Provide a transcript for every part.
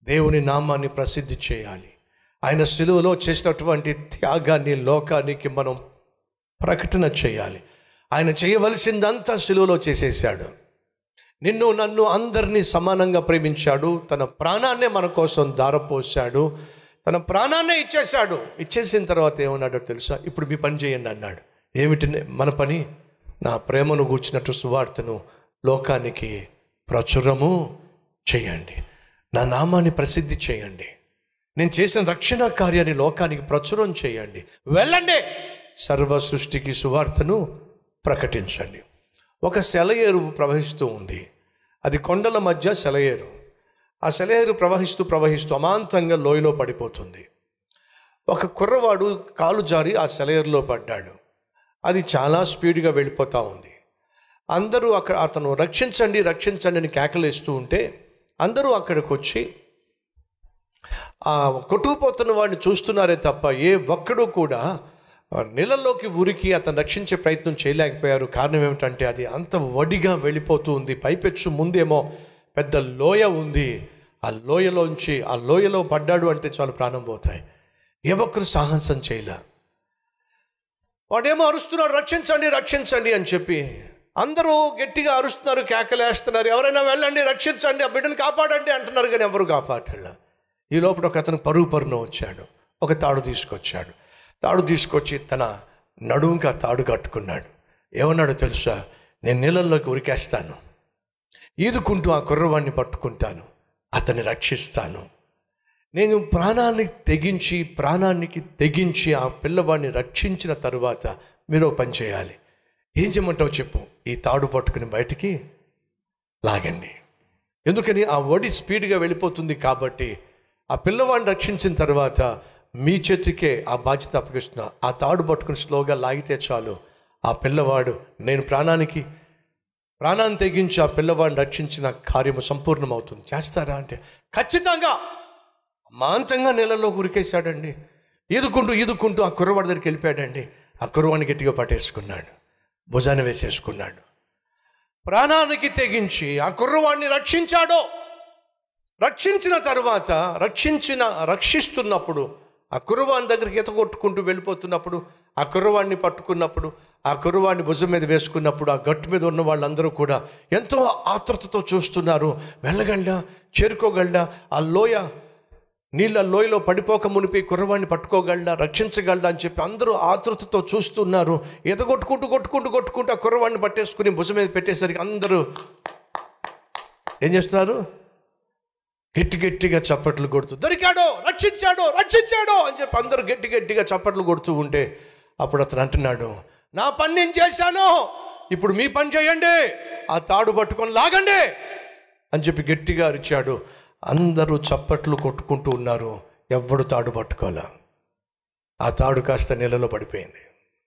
దేవుని నామాన్ని ప్రసిద్ధి చేయాలి ఆయన సిలువలో చేసినటువంటి త్యాగాన్ని లోకానికి మనం ప్రకటన చేయాలి ఆయన చేయవలసిందంతా సిలువలో చేసేసాడు నిన్ను నన్ను అందరినీ సమానంగా ప్రేమించాడు తన ప్రాణాన్నే మన కోసం దారపోశాడు తన ప్రాణాన్నే ఇచ్చేశాడు ఇచ్చేసిన తర్వాత ఏమన్నాడో తెలుసా ఇప్పుడు మీ పని చేయండి అన్నాడు ఏమిటి మన పని నా ప్రేమను గూర్చినట్టు సువార్తను లోకానికి ప్రచురము చేయండి నా నామాన్ని ప్రసిద్ధి చేయండి నేను చేసిన రక్షణ కార్యాన్ని లోకానికి ప్రచురం చేయండి వెళ్ళండి సర్వ సృష్టికి సువార్తను ప్రకటించండి ఒక సెలయేరు ప్రవహిస్తూ ఉంది అది కొండల మధ్య సెలయేరు ఆ సెలయేరు ప్రవహిస్తూ ప్రవహిస్తూ అమాంతంగా లోయలో పడిపోతుంది ఒక కుర్రవాడు కాలు జారి ఆ సెలయేరులో పడ్డాడు అది చాలా స్పీడ్గా వెళ్ళిపోతూ ఉంది అందరూ అక్కడ అతను రక్షించండి రక్షించండి అని కేకలేస్తూ ఉంటే అందరూ అక్కడికి వచ్చి ఆ కొట్టుకుపోతున్న వాడిని చూస్తున్నారే తప్ప ఏ ఒక్కడూ కూడా ఆ నీళ్ళల్లోకి ఉరికి అతను రక్షించే ప్రయత్నం చేయలేకపోయారు కారణం ఏమిటంటే అది అంత వడిగా వెళ్ళిపోతూ ఉంది పైపెచ్చు ముందేమో పెద్ద లోయ ఉంది ఆ లోయలోంచి ఆ లోయలో పడ్డాడు అంటే చాలు ప్రాణం పోతాయి ఏ ఒక్కరు సాహసం చేయలే వాడేమో అరుస్తున్నాడు రక్షించండి రక్షించండి అని చెప్పి అందరూ గట్టిగా అరుస్తున్నారు కేకలేస్తున్నారు ఎవరైనా వెళ్ళండి రక్షించండి ఆ బిడ్డను కాపాడండి అంటున్నారు కానీ ఎవరు కాపాడలే ఈ లోపల ఒక అతను పరుగు పరున వచ్చాడు ఒక తాడు తీసుకొచ్చాడు తాడు తీసుకొచ్చి తన నడుముకి ఆ తాడు కట్టుకున్నాడు ఏమన్నాడో తెలుసా నేను నీళ్ళల్లోకి ఉరికేస్తాను ఈదుకుంటూ ఆ కుర్రవాడిని పట్టుకుంటాను అతన్ని రక్షిస్తాను నేను ప్రాణాన్ని తెగించి ప్రాణానికి తెగించి ఆ పిల్లవాడిని రక్షించిన తరువాత మీరు ఒక పని చేయాలి ఏం చేయమంటావు చెప్పు ఈ తాడు పట్టుకుని బయటికి లాగండి ఎందుకని ఆ వడి స్పీడ్గా వెళ్ళిపోతుంది కాబట్టి ఆ పిల్లవాడిని రక్షించిన తర్వాత మీ చేతికే ఆ బాధ్యత అప్పగిస్తున్నా ఆ తాడు పట్టుకుని స్లోగా లాగితే చాలు ఆ పిల్లవాడు నేను ప్రాణానికి ప్రాణాన్ని తెగించి ఆ పిల్లవాడిని రక్షించిన కార్యము సంపూర్ణమవుతుంది చేస్తారా అంటే ఖచ్చితంగా మాంతంగా నెలలో ఉరికేశాడండి ఈదుకుంటూ ఈదుకుంటూ ఆ కుర్రవాడి దగ్గరికి వెళ్ళిపోయాడండి ఆ కుర్రవాడిని గట్టిగా పట్టేసుకున్నాడు భుజాన్ని వేసేసుకున్నాడు ప్రాణానికి తెగించి ఆ కుర్రవాడిని రక్షించాడో రక్షించిన తర్వాత రక్షించిన రక్షిస్తున్నప్పుడు ఆ కుర్రవాని దగ్గరికి ఈత కొట్టుకుంటూ వెళ్ళిపోతున్నప్పుడు ఆ కుర్రవాడిని పట్టుకున్నప్పుడు ఆ కుర్రవాడిని భుజం మీద వేసుకున్నప్పుడు ఆ గట్టు మీద ఉన్న వాళ్ళందరూ కూడా ఎంతో ఆతృతతో చూస్తున్నారు వెళ్ళగలడా చేరుకోగలడా ఆ లోయ నీళ్ళ లోయలో పడిపోక మునిపి కుర్రవాడిని పట్టుకోగలడా రక్షించగలడా అని చెప్పి అందరూ ఆతృతతో చూస్తున్నారు ఈత కొట్టుకుంటూ కొట్టుకుంటూ కొట్టుకుంటూ ఆ కుర్రవాడిని పట్టేసుకుని భుజం మీద పెట్టేసరికి అందరూ ఏం చేస్తున్నారు గట్టి గట్టిగా చప్పట్లు కొడుతూ దొరికాడో రక్షించాడో రక్షించాడో అని చెప్పి అందరూ గట్టి గట్టిగా చప్పట్లు కొడుతూ ఉంటే అప్పుడు అతను అంటున్నాడు నా పని నేను చేశాను ఇప్పుడు మీ పని చేయండి ఆ తాడు పట్టుకొని లాగండి అని చెప్పి గట్టిగా అరిచాడు అందరూ చప్పట్లు కొట్టుకుంటూ ఉన్నారు ఎవ్వడు తాడు పట్టుకోలే ఆ తాడు కాస్త నీళ్ళలో పడిపోయింది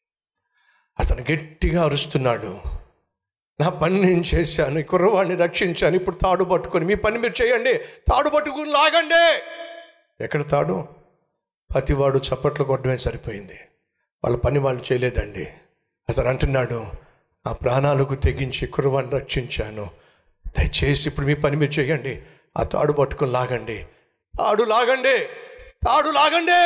అతను గట్టిగా అరుస్తున్నాడు నా పని నేను చేశాను ఈ కుర్రవాడిని రక్షించాను ఇప్పుడు తాడు పట్టుకొని మీ పని మీరు చేయండి తాడు పట్టుకుని లాగండి ఎక్కడ తాడు ప్రతివాడు చప్పట్లు కొట్టడమే సరిపోయింది వాళ్ళ పని వాళ్ళు చేయలేదండి అతను అంటున్నాడు ఆ ప్రాణాలకు తెగించి కుర్రవాడిని రక్షించాను దయచేసి ఇప్పుడు మీ పని మీరు చేయండి ఆ తాడు పట్టుకొని లాగండి తాడు లాగండి తాడు లాగండి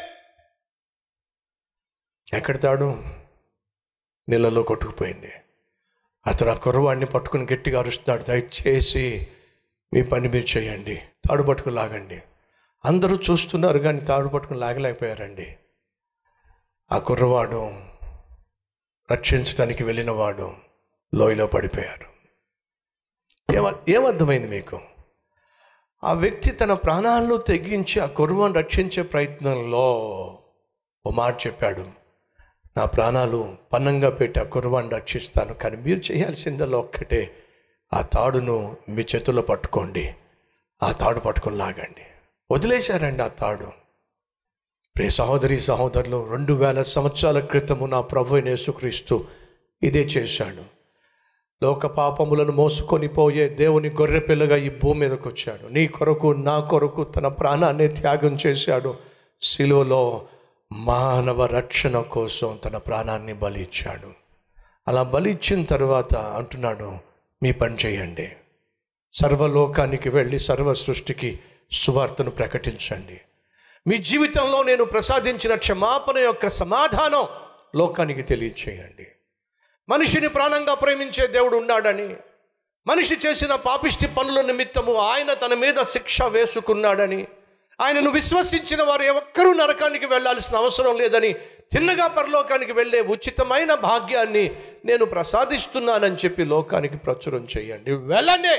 ఎక్కడ తాడు నీళ్ళలో కొట్టుకుపోయింది అతడు ఆ కుర్రవాడిని పట్టుకుని గట్టిగా అరుస్తున్నాడు దయచేసి మీ పని మీరు చేయండి తాడు పట్టుకుని లాగండి అందరూ చూస్తున్నారు కానీ తాడు పట్టుకుని లాగలేకపోయారండి ఆ కుర్రవాడు రక్షించడానికి వెళ్ళిన వాడు లోయలో పడిపోయారు ఏమ ఏమర్థమైంది మీకు ఆ వ్యక్తి తన ప్రాణాలను తెగించి ఆ కుర్రవాన్ని రక్షించే ప్రయత్నంలో ఓ మాట చెప్పాడు నా ప్రాణాలు పన్నంగా పెట్టి ఆ కుర్రవాన్ని రక్షిస్తాను కానీ మీరు చేయాల్సిందల్లా ఒక్కటే ఆ తాడును మీ చేతుల్లో పట్టుకోండి ఆ తాడు పట్టుకొని లాగండి వదిలేశారండి ఆ తాడు ప్రియ సహోదరి సహోదరులు రెండు వేల సంవత్సరాల క్రితము నా ప్రభు అయిన యేసుక్రీస్తు ఇదే చేశాడు లోక పాపములను మోసుకొని పోయే దేవుని గొర్రె పిల్లగా ఈ భూమి మీదకి వచ్చాడు నీ కొరకు నా కొరకు తన ప్రాణాన్ని త్యాగం చేశాడు శిలువలో మానవ రక్షణ కోసం తన ప్రాణాన్ని బలి ఇచ్చాడు అలా బలి ఇచ్చిన తర్వాత అంటున్నాడు మీ పని చేయండి సర్వలోకానికి వెళ్ళి సర్వ సృష్టికి సువార్తను ప్రకటించండి మీ జీవితంలో నేను ప్రసాదించిన క్షమాపణ యొక్క సమాధానం లోకానికి తెలియచేయండి మనిషిని ప్రాణంగా ప్రేమించే దేవుడు ఉన్నాడని మనిషి చేసిన పాపిష్టి పనుల నిమిత్తము ఆయన తన మీద శిక్ష వేసుకున్నాడని ఆయనను విశ్వసించిన వారు ఒక్కరూ నరకానికి వెళ్ళాల్సిన అవసరం లేదని తిన్నగా పరలోకానికి వెళ్ళే ఉచితమైన భాగ్యాన్ని నేను ప్రసాదిస్తున్నానని చెప్పి లోకానికి ప్రచురం చేయండి వెళ్ళండి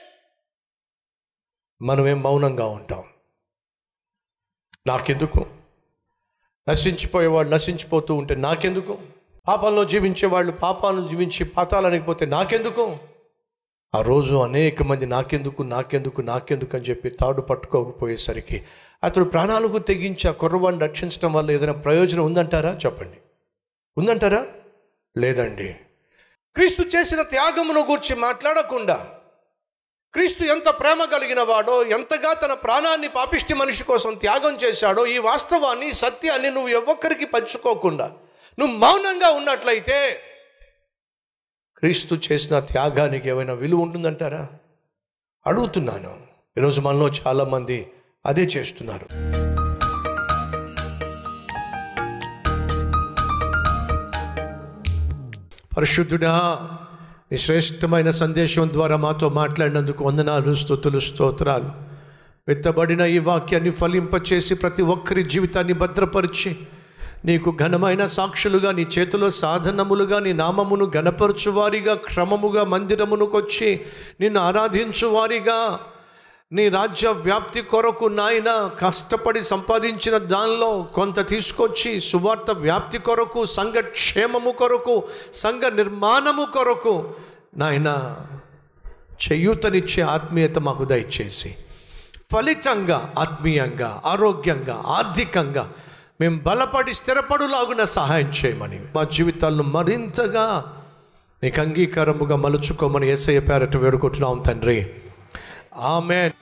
మనమేం మౌనంగా ఉంటాం నాకెందుకు నశించిపోయేవాళ్ళు నశించిపోతూ ఉంటే నాకెందుకు పాపంలో జీవించే వాళ్ళు పాపాలను జీవించి పాతాలనికి పోతే నాకెందుకు ఆ రోజు అనేక మంది నాకెందుకు నాకెందుకు నాకెందుకు అని చెప్పి తాడు పట్టుకోకపోయేసరికి అతడు ప్రాణాలకు తెగించి ఆ కుర్రవాడిని రక్షించడం వల్ల ఏదైనా ప్రయోజనం ఉందంటారా చెప్పండి ఉందంటారా లేదండి క్రీస్తు చేసిన త్యాగమును గూర్చి మాట్లాడకుండా క్రీస్తు ఎంత ప్రేమ కలిగిన వాడో ఎంతగా తన ప్రాణాన్ని పాపిష్టి మనిషి కోసం త్యాగం చేశాడో ఈ వాస్తవాన్ని ఈ సత్యాన్ని నువ్వు ఎవ్వరికి పంచుకోకుండా నువ్వు మౌనంగా ఉన్నట్లయితే క్రీస్తు చేసిన త్యాగానికి ఏమైనా విలువ ఉంటుందంటారా అడుగుతున్నాను ఈరోజు మనలో చాలామంది అదే చేస్తున్నారు పరిశుద్ధుడా నీ శ్రేష్టమైన సందేశం ద్వారా మాతో మాట్లాడినందుకు వందనాలు స్థుతులు స్తోత్రాలు విత్తబడిన ఈ వాక్యాన్ని ఫలింపచేసి ప్రతి ఒక్కరి జీవితాన్ని భద్రపరిచి నీకు ఘనమైన సాక్షులుగా నీ చేతిలో సాధనములుగా నీ నామమును ఘనపరచువారిగా క్రమముగా మందిరమునకొచ్చి నిన్ను ఆరాధించువారిగా నీ రాజ్య వ్యాప్తి కొరకు నాయన కష్టపడి సంపాదించిన దానిలో కొంత తీసుకొచ్చి సువార్త వ్యాప్తి కొరకు సంఘ క్షేమము కొరకు సంఘ నిర్మాణము కొరకు నాయన చేయూతనిచ్చే ఆత్మీయత మాకు దయచేసి ఫలితంగా ఆత్మీయంగా ఆరోగ్యంగా ఆర్థికంగా మేము బలపడి స్థిరపడులాగున సహాయం చేయమని మా జీవితాలను మరింతగా నీకు అంగీకారముగా మలుచుకోమని ఏసయ్య పేరట వేడుకుంటున్నాం తండ్రి ఆమెన్